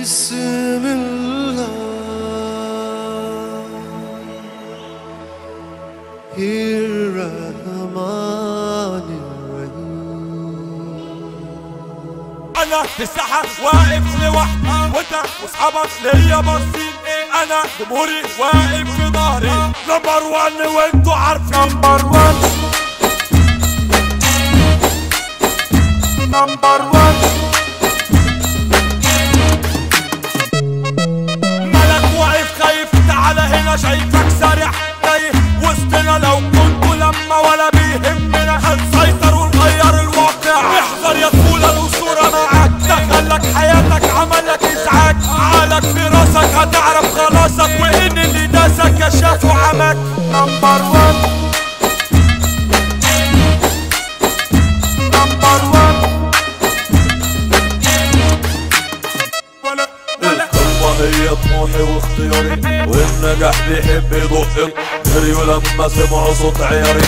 بسم الله الرحمن الرحيم انا في الساحة واقف لوحدي وانت واصحابك ليا باصين انا جمهوري واقف في ظهري نمبر وان وانتوا عارفين نمبر وان نمبر وان ملك واقف خايف تعالى هنا شايفك سارح تايه وسطنا لو كنتوا لما ولا بيهمنا هنسيطر ونغير الواقع احذر يا طفولة الأسطورة معاك دخلك حياتك عملك إزعاج عقلك في راسك هتعرف خلاصك وإن اللي داسك كشاف وعمك نمبر وان نمبر وان ولا ولا القمة هي طموحي واختياري والنجاح بيحب يدق جريوا لما سمعوا صوت عياري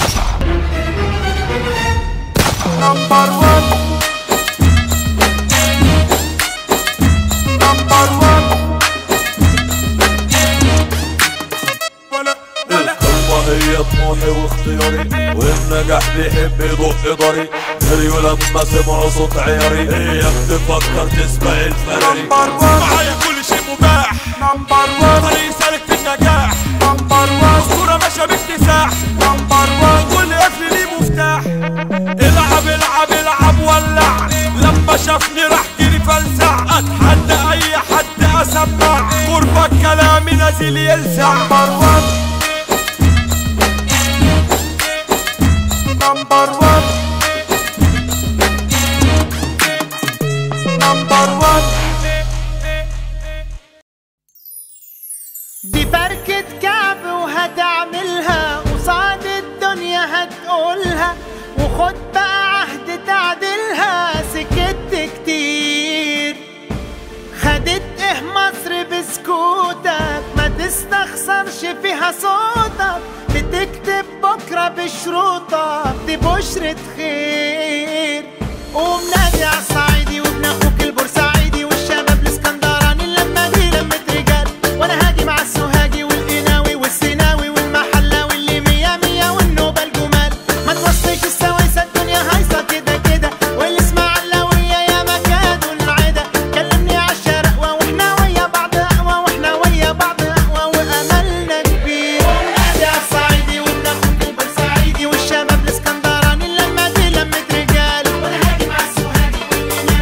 نمبر وان نمبر وان ولا ولا القمة هي طموحي واختياري والنجاح بيحب يدق ضري جريوا لما سمعوا صوت عياري هي بتفكر تسبق الفراري نمبر وان معايا كل شيء مباح نمبر وان طريق سالك في النجاح نمبر وان الصورة ماشية باكتساح نمبر وان كل قفل ليه مفتاح العب العب العب ولع لما شافني راح جري فلسع اتحدى اي حد اسمع قربك كلامي نازل يلسع نمبر وان نمبر وان نمبر وان دي فركة كعب وهتعملها قصاد الدنيا هتقولها وخد بقى عهد تعدلها سكت كتير خدت ايه مصر بسكوتك ما تستخسرش فيها صوتك بتكتب بكرة بشروطك دي بشرة خير قوم نادي على الصعيدي وابن اخوك البورسعيدي والشباب الاسكندراني لما دي لمة رجال وانا هاجي مع السوهاجي والقناوي والسيناوي والمحلاوي اللي مية مية والنوبة الجمال ما توصيش السويسة الدنيا هايصة كده كده والاسماعيلاوية يا مكان والعدا كلمني عالشرقوة واحنا ويا بعض اقوى واحنا ويا بعض اقوى واملنا كبير ونادي على الصعيدي وابن اخوك البورسعيدي والشباب الاسكندراني لما دي لمة رجال وانا هاجي مع السوهاجي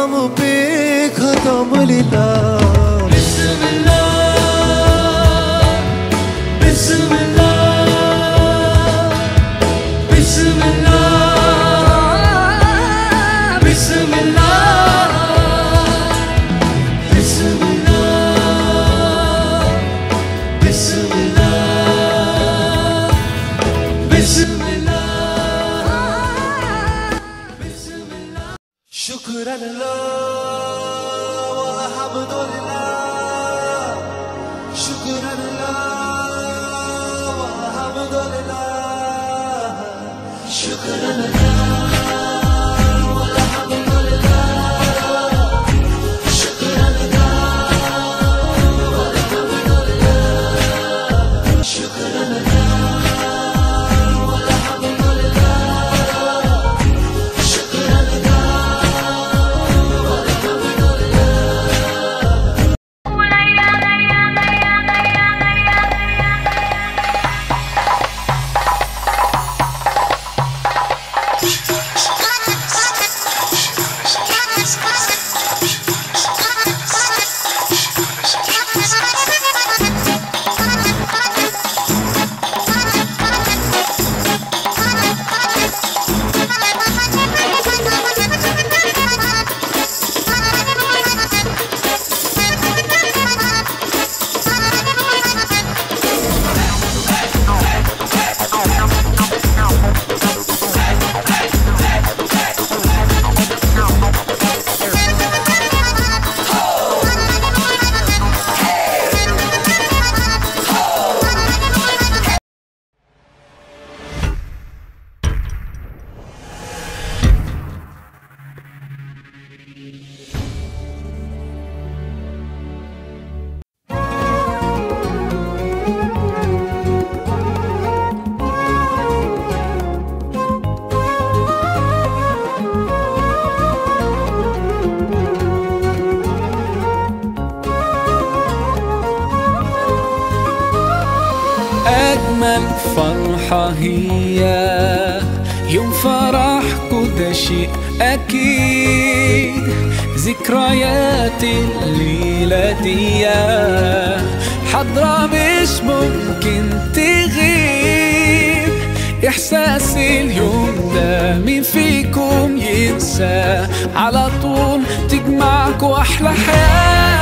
همو بيك هدام لله بسم الله بسم الله بسم الله بسم الله بسم الله بسم الله بسم الله بسم الله شكرا لله والحمد لله شكرا لله والحمد لله شكرا لله والحمد لله شكرا لله والحمد لله شكرا لله والحمد لله شكرا أجمل فرحة هي يوم فرحكوا ده شيء أكيد ذكريات الليلة دي حضرة مش ممكن تغيب إحساس اليوم ده مين فيكم ينسى على طول تجمعكوا أحلى حياة